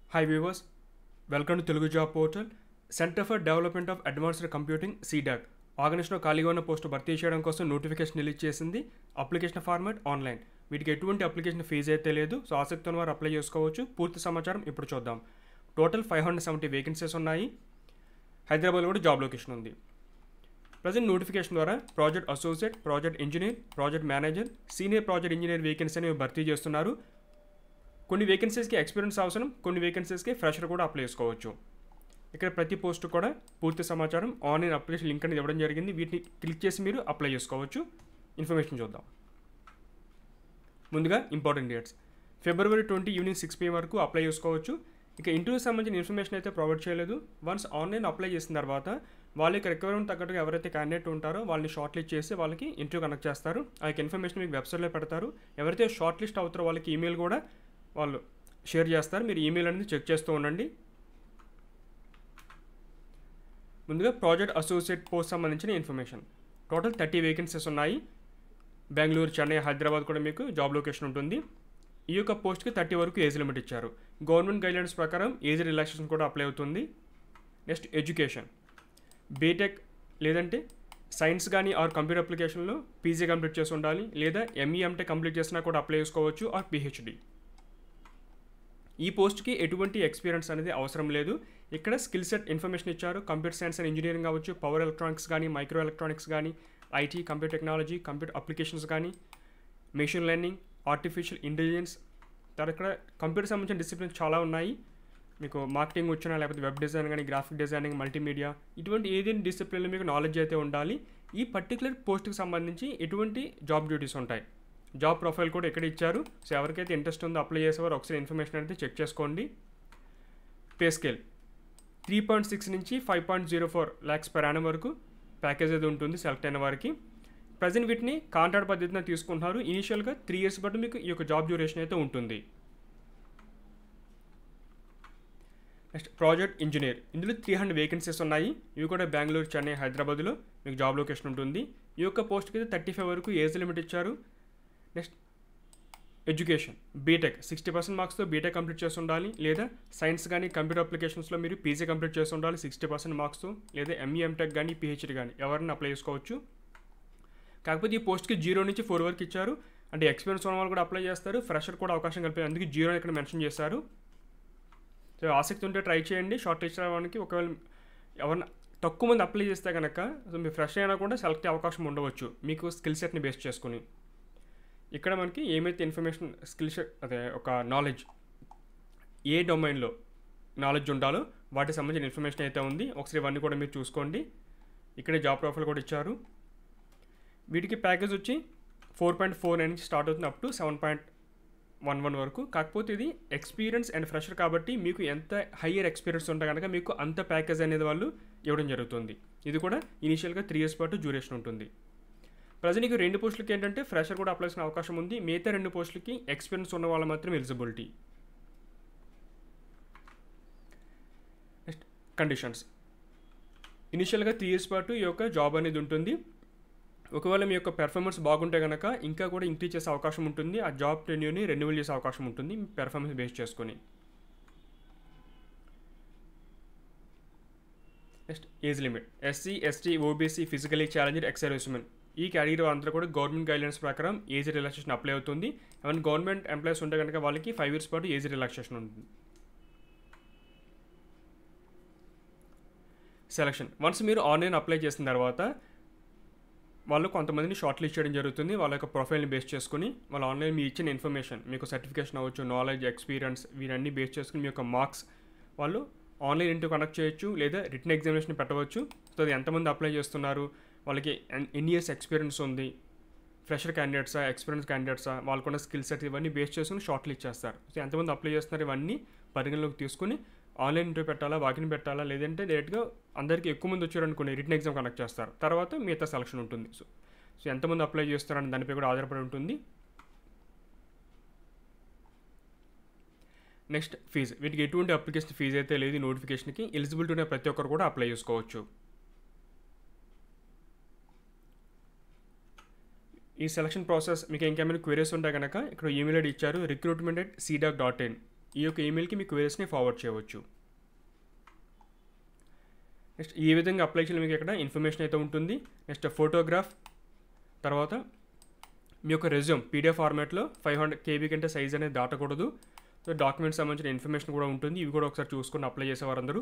hi viewers welcome to Telugu job portal centre for development of advanced computing CDAC ఆర్గనైజేషన్లో ఖాళీగా ఉన్న post భర్తీ చేయడం కోసం నోటిఫికేషన్ రిలీజ్ చేసింది అప్లికేషన్ ఫార్మాట్ ఆన్లైన్ వీటికి ఎటువంటి అప్లికేషన్ ఫీజు అయితే లేదు సో ఆసక్తి ఉన్న వారు అప్లై చేసుకోవచ్చు పూర్తి సమాచారం ఇప్పుడు చూద్దాం total five hundred seventy vacancies ఉన్నాయి హైదరాబాద్లో కూడా జాబ్ లొకేషన్ ఉంది ప్రజెంట్ నోటిఫికేషన్ ద్వారా project associate project engineer project manager senior project engineer vacancy అనేవి భర్తీ చేస్తున్నారు కొన్ని వేకెన్సీస్కి ఎక్స్పీరియన్స్ అవసరం కొన్ని వేకెన్సీస్కి ఫ్రెషర్ కూడా అప్లై చేసుకోవచ్చు ఇక్కడ ప్రతి పోస్ట్ కూడా పూర్తి సమాచారం ఆన్లైన్ అప్లికేషన్ లింక్ అనేది ఇవ్వడం జరిగింది వీటిని క్లిక్ చేసి మీరు అప్లై చేసుకోవచ్చు ఇన్ఫర్మేషన్ చూద్దాం ముందుగా important dates February twenty evening six PM వరకు అప్లై చేసుకోవచ్చు ఇక ఇంటర్వ్యూ సంబంధించిన ఇన్ఫర్మేషన్ అయితే ప్రొవైడ్ చేయలేదు వన్స్ ఆన్లైన్ అప్లై చేసిన తర్వాత వాళ్ళకి రిక్వైర్మెంట్ తగ్గట్టుగా ఎవరైతే క్యాండిడేట్ ఉంటారో వాళ్ళని షార్ట్ లిస్ట్ చేసి వాళ్ళకి ఇంటర్వ్యూ కనెక్ట్ చేస్తారు ఆ యొక్క ఇన్ఫర్మేషన్ మీకు వెబ్సైట్లో పెడతారు ఎవరైతే షార్ట్ లిస్ట్ అవుతారో వాళ్ళకి ఈమెయిల్ కూడా వాళ్ళు షేర్ చేస్తారు మీరు ఈమెయిల్ అనేది చెక్ చేస్తూ ఉండండి ముందుగా ప్రాజెక్ట్ అసోసియేట్ పోస్ట్ సంబంధించిన ఇన్ఫర్మేషన్ టోటల్ థర్టీ వేకెన్సీస్ ఉన్నాయి బెంగళూరు చెన్నై హైదరాబాద్ కూడా మీకు జాబ్ లొకేషన్ ఉంటుంది ఈ యొక్క పోస్ట్కి థర్టీ వరకు ఏజ్ లిమిట్ ఇచ్చారు గవర్నమెంట్ గైడ్లైన్స్ ప్రకారం ఏజ్ రిలాక్సేషన్ కూడా అప్లై అవుతుంది నెక్స్ట్ ఎడ్యుకేషన్ బీటెక్ లేదంటే సైన్స్ కానీ ఆర్ కంప్యూటర్ అప్లికేషన్లో పీజీ కంప్లీట్ చేసి ఉండాలి లేదా ఎంఈ ఎంటే కంప్లీట్ చేసినా కూడా అప్లై చేసుకోవచ్చు ఆర్ పిహెచ్డి ఈ పోస్ట్కి ఎటువంటి ఎక్స్పీరియన్స్ అనేది అవసరం లేదు ఇక్కడ స్కిల్ సెట్ ఇన్ఫర్మేషన్ ఇచ్చారు కంప్యూటర్ సైన్స్ అండ్ ఇంజనీరింగ్ కావచ్చు పవర్ ఎలక్ట్రానిక్స్ కానీ మైక్రో ఎలక్ట్రానిక్స్ కానీ IT computer technology computer applications కానీ మెషిన్ లెర్నింగ్ ఆర్టిఫిషియల్ ఇంటెలిజెన్స్ తర్వాత ఇక్కడ కంప్యూటర్ సంబంధించిన డిసిప్లిన్స్ చాలా ఉన్నాయి మీకు మార్కెటింగ్ వచ్చినా లేకపోతే వెబ్ డిజైన్ కానీ గ్రాఫిక్ డిజైనింగ్ మల్టీమీడియా ఇటువంటి ఏదైనా డిసిప్లిన్లో మీకు నాలెడ్జ్ అయితే ఉండాలి ఈ పర్టికులర్ పోస్ట్కి సంబంధించి ఎటువంటి జాబ్ డ్యూటీస్ ఉంటాయి జాబ్ ప్రొఫైల్ కూడా ఇక్కడ ఇచ్చారు సో ఎవరికైతే ఇంట్రెస్ట్ ఉందో అప్లై చేసేవారు ఒకసారి ఇన్ఫర్మేషన్ అయితే చెక్ చేసుకోండి pay scale three point six నుంచి five point zero four lakhs per annum వరకు ప్యాకేజ్ అయితే ఉంటుంది సెలెక్ట్ అయిన వారికి ప్రజెంట్ వీటిని కాంట్రాక్ట్ పద్ధతిన తీసుకుంటున్నారు ఇనీషియల్గా త్రీ ఇయర్స్ బట్టి మీకు ఈ యొక్క జాబ్ డ్యూరేషన్ అయితే ఉంటుంది నెక్స్ట్ ప్రాజెక్ట్ ఇంజనీర్ ఇందులో త్రీ హండ్రెడ్ వేకెన్సీస్ ఉన్నాయి ఇవి కూడా బెంగళూరు చెన్నై హైదరాబాద్లో మీకు జాబ్ లొకేషన్ ఉంటుంది ఈ యొక్క పోస్ట్కి అయితే థర్టీ ఫైవ్ వరకు ఏజ్ లిమిట్ ఇచ్చారు next education BTech sixty percent మార్క్స్తో బీటెక్ కంప్లీట్ చేసి ఉండాలి లేదా సైన్స్ కానీ కంప్యూటర్ అప్లికేషన్స్లో మీరు పీజీ కంప్లీట్ చేసి ఉండాలి సిక్స్టీ పర్సెంట్ మార్క్స్తో లేదా ఎంఈ ఎంటెక్ కానీ పిహెచ్డి కానీ ఎవరైనా అప్లై చేసుకోవచ్చు కాకపోతే ఈ పోస్ట్కి జీరో నుంచి ఫోర్ వరకు ఇచ్చారు అంటే ఎక్స్పీరియన్స్ ఉన్న వాళ్ళు కూడా అప్లై చేస్తారు ఫ్రెషర్ కూడా అవకాశం కలిపి అందుకే జీరో ఇక్కడ మెన్షన్ చేశారు సో ఆసక్తి ఉంటే ట్రై చేయండి షార్ట్ లిస్ట్ అవ్వడానికి ఒకవేళ ఎవరైనా తక్కువ మంది అప్లై చేస్తే కనుక సో మీరు ఫ్రెష్ అయినా కూడా సెలెక్ట్ అయ్యే అవకాశం ఉండవచ్చు మీకు స్కిల్ సెట్ని బేస్ చేసుకుని ఇక్కడ మనకి ఏమైతే ఇన్ఫర్మేషన్ స్కిల్ సెట్ అదే ఒక నాలెడ్జ్ ఏ డొమైన్లో నాలెడ్జ్ ఉండాలో వాటికి సంబంధించిన ఇన్ఫర్మేషన్ అయితే ఉంది ఒకసారి ఇవన్నీ కూడా మీరు చూసుకోండి ఇక్కడే జాబ్ ప్రొఫైల్ కూడా ఇచ్చారు వీటికి ప్యాకేజ్ వచ్చి ఫోర్ పాయింట్ ఫోర్ నైన్ నుంచి స్టార్ట్ అవుతుంది up to seven point one one వరకు కాకపోతే ఇది ఎక్స్పీరియన్స్ అండ్ ఫ్రెషర్ కాబట్టి మీకు ఎంత హయ్యర్ ఎక్స్పీరియన్స్ ఉంటే కనుక మీకు అంత ప్యాకేజ్ అనేది వాళ్ళు ఇవ్వడం జరుగుతుంది ఇది కూడా ఇనీషియల్గా త్రీ ఇయర్స్ పాటు డ్యూరేషన్ ఉంటుంది ప్రజెంట్ రెండు పోస్టులకి ఏంటంటే ఫ్రెషర్ కూడా అప్లై చేసిన అవకాశం ఉంది మిగతా రెండు పోస్టులకి ఎక్స్పీరియన్స్ ఉన్న వాళ్ళు మాత్రం ఎలిజిబిలిటీ నెక్స్ట్ కండిషన్స్ ఇనిషియల్గా త్రీ ఇయర్స్ పాటు ఈ యొక్క జాబ్ అనేది ఉంటుంది ఒకవేళ మీ యొక్క పెర్ఫార్మెన్స్ బాగుంటే కనుక ఇంకా కూడా ఇంక్రీజ్ చేసే అవకాశం ఉంటుంది ఆ జాబ్ టెన్యూని రెన్యువల్ చేసే అవకాశం ఉంటుంది మీ పెర్ఫార్మెన్స్ బేస్ చేసుకొని next age limit SC ST OBC physically challenged ex service women ఈ కేటగిరీ అందరూ కూడా గవర్నమెంట్ గైడ్లైన్స్ ప్రకారం ఏజ్ రిలాక్సేషన్ అప్లై అవుతుంది ఏమైనా గవర్నమెంట్ ఎంప్లాయీస్ ఉంటే కనుక వాళ్ళకి ఫైవ్ ఇయర్స్ పాటు ఏజ్ రిలాక్సేషన్ ఉంటుంది సెలక్షన్ వన్స్ మీరు ఆన్లైన్ అప్లై చేసిన తర్వాత వాళ్ళు కొంతమందిని షార్ట్ లిస్ట్ చేయడం జరుగుతుంది వాళ్ళ యొక్క ప్రొఫైల్ని బేస్ చేసుకుని వాళ్ళు ఆన్లైన్ మీ ఇచ్చిన ఇన్ఫర్మేషన్ మీకు సర్టిఫికేషన్ అవ్వచ్చు నాలెడ్జ్ ఎక్స్పీరియన్స్ వీరన్నీ బేస్ చేసుకుని మీ యొక్క మార్క్స్ వాళ్ళు ఆన్లైన్ ఇంటర్వ్యూ కండక్ట్ చేయొచ్చు లేదా రిటర్న్ ఎగ్జామినేషన్ పెట్టవచ్చు సో అది ఎంతమంది అప్లై చేస్తున్నారు వాళ్ళకి ఎన్ని ఇయర్స్ ఎక్స్పీరియన్స్ ఉంది ఫ్రెషర్ క్యాండిడేట్సా ఎక్స్పీరియన్స్ క్యాండిడేట్సా వాళ్ళకున్న స్కిల్ సెట్ ఇవన్నీ బేస్ చేసుకుని షార్ట్ లిస్ట్ చేస్తారు సో ఎంతమంది అప్లై చేస్తున్నారు ఇవన్నీ పరిగణలోకి తీసుకుని ఆన్లైన్ ఇంటర్వ్యూ పెట్టాలా వాకిన్ పెట్టాలా లేదంటే డైరెక్ట్గా అందరికీ ఎక్కువ మంది వచ్చారనుకోండి రిటర్న్ ఎగ్జామ్ కండక్ట్ చేస్తారు తర్వాత మిగతా సెలక్షన్ ఉంటుంది సో సో ఎంతమంది అప్లై చేస్తారని దానిపై కూడా ఆధారపడి ఉంటుంది నెక్స్ట్ ఫీజు వీటికి ఎటువంటి అప్లికేషన్ ఫీజు అయితే లేదు నోటిఫికేషన్కి ఎలిజిబిలిటీ ఉన్న ప్రతి ఒక్కరు కూడా అప్లై చేసుకోవచ్చు ఈ సెలక్షన్ ప్రాసెస్ మీకు ఇంకేమైనా క్వైరీస్ ఉంటే కనుక ఇక్కడ ఈమెయిల్ ఐడి ఇచ్చారు recruitment at CDAC dot in ఈ యొక్క ఈమెయిల్కి మీ క్వైరీస్ని ఫార్వర్డ్ చేయవచ్చు నెక్స్ట్ ఈ విధంగా అప్లై చేయాలి మీకు ఇక్కడ ఇన్ఫర్మేషన్ అయితే ఉంటుంది నెక్స్ట్ ఫోటోగ్రాఫ్ తర్వాత మీ యొక్క రెజ్యూమ్ పీడిఎఫ్ ఫార్మాట్లో ఫైవ్ హండ్రెడ్ కేబీ కంటే సైజ్ అనేది దాటకూడదు సో డాక్యుమెంట్స్ సంబంధించిన ఇన్ఫర్మేషన్ కూడా ఉంటుంది ఇవి కూడా ఒకసారి చూసుకొని అప్లై చేసేవారందరూ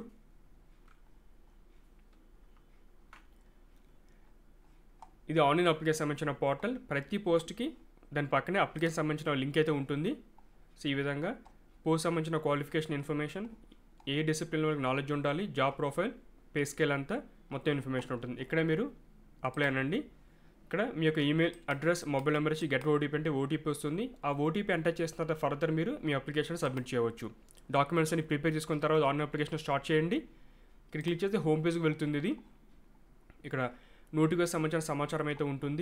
ఇది ఆన్లైన్ అప్లికేషన్ సంబంధించిన పోర్టల్ ప్రతి పోస్ట్కి దాని పక్కనే అప్లికేషన్ సంబంధించిన లింక్ అయితే ఉంటుంది సో ఈ విధంగా పోస్ట్ సంబంధించిన క్వాలిఫికేషన్ ఇన్ఫర్మేషన్ ఏ డిసిప్లిన్ వరకు నాలెడ్జ్ ఉండాలి జాబ్ ప్రొఫైల్ పే స్కేల్ అంతా మొత్తం ఇన్ఫర్మేషన్ ఉంటుంది ఇక్కడ మీరు అప్లై అనండి ఇక్కడ మీ యొక్క ఈమెయిల్ అడ్రస్ మొబైల్ నెంబర్ ఇచ్చి గెట్ ఓటీపీ అంటే ఓటీపీ వస్తుంది ఆ ఓటీపీ ఎంటర్ చేసిన తర్వాత ఫర్దర్ మీరు మీ అప్లికేషన్ సబ్మిట్ చేయవచ్చు డాక్యుమెంట్స్ అని ప్రిపేర్ చేసుకున్న తర్వాత ఆన్లైన్ అప్లికేషన్ స్టార్ట్ చేయండి ఇక్కడ క్లిక్ చేస్తే హోమ్ పేజ్కి వెళ్తుంది ఇది ఇక్కడ నోటిఫికేషన్ సంబంధించిన సమాచారం అయితే ఉంటుంది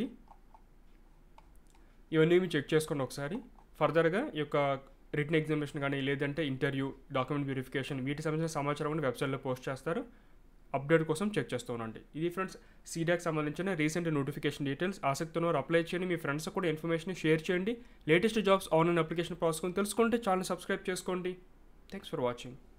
ఇవన్నీ మీరు చెక్ చేసుకోండి ఒకసారి ఫర్దర్గా ఈ యొక్క రిటర్న్ ఎగ్జామినేషన్ కానీ లేదంటే ఇంటర్వ్యూ డాక్యుమెంట్ వెరిఫికేషన్ వీటికి సంబంధించిన సమాచారం వెబ్సైట్లో పోస్ట్ చేస్తారు అప్డేట్ కోసం చెక్ చేస్తూ ఉండండి ఇది ఫ్రెండ్స్ సీడాక్ సంబంధించిన రీసెంట్ నోటిఫికేషన్ డీటెయిల్స్ ఆసక్తి ఉన్నవారు అప్లై చేయండి మీ ఫ్రెండ్స్ కూడా ఇన్ఫర్మేషన్ షేర్ చేయండి latest jobs online application process తెలుసుకుంటే ఛానల్ సబ్స్క్రైబ్ చేసుకోండి థ్యాంక్స్ ఫర్ వాచింగ్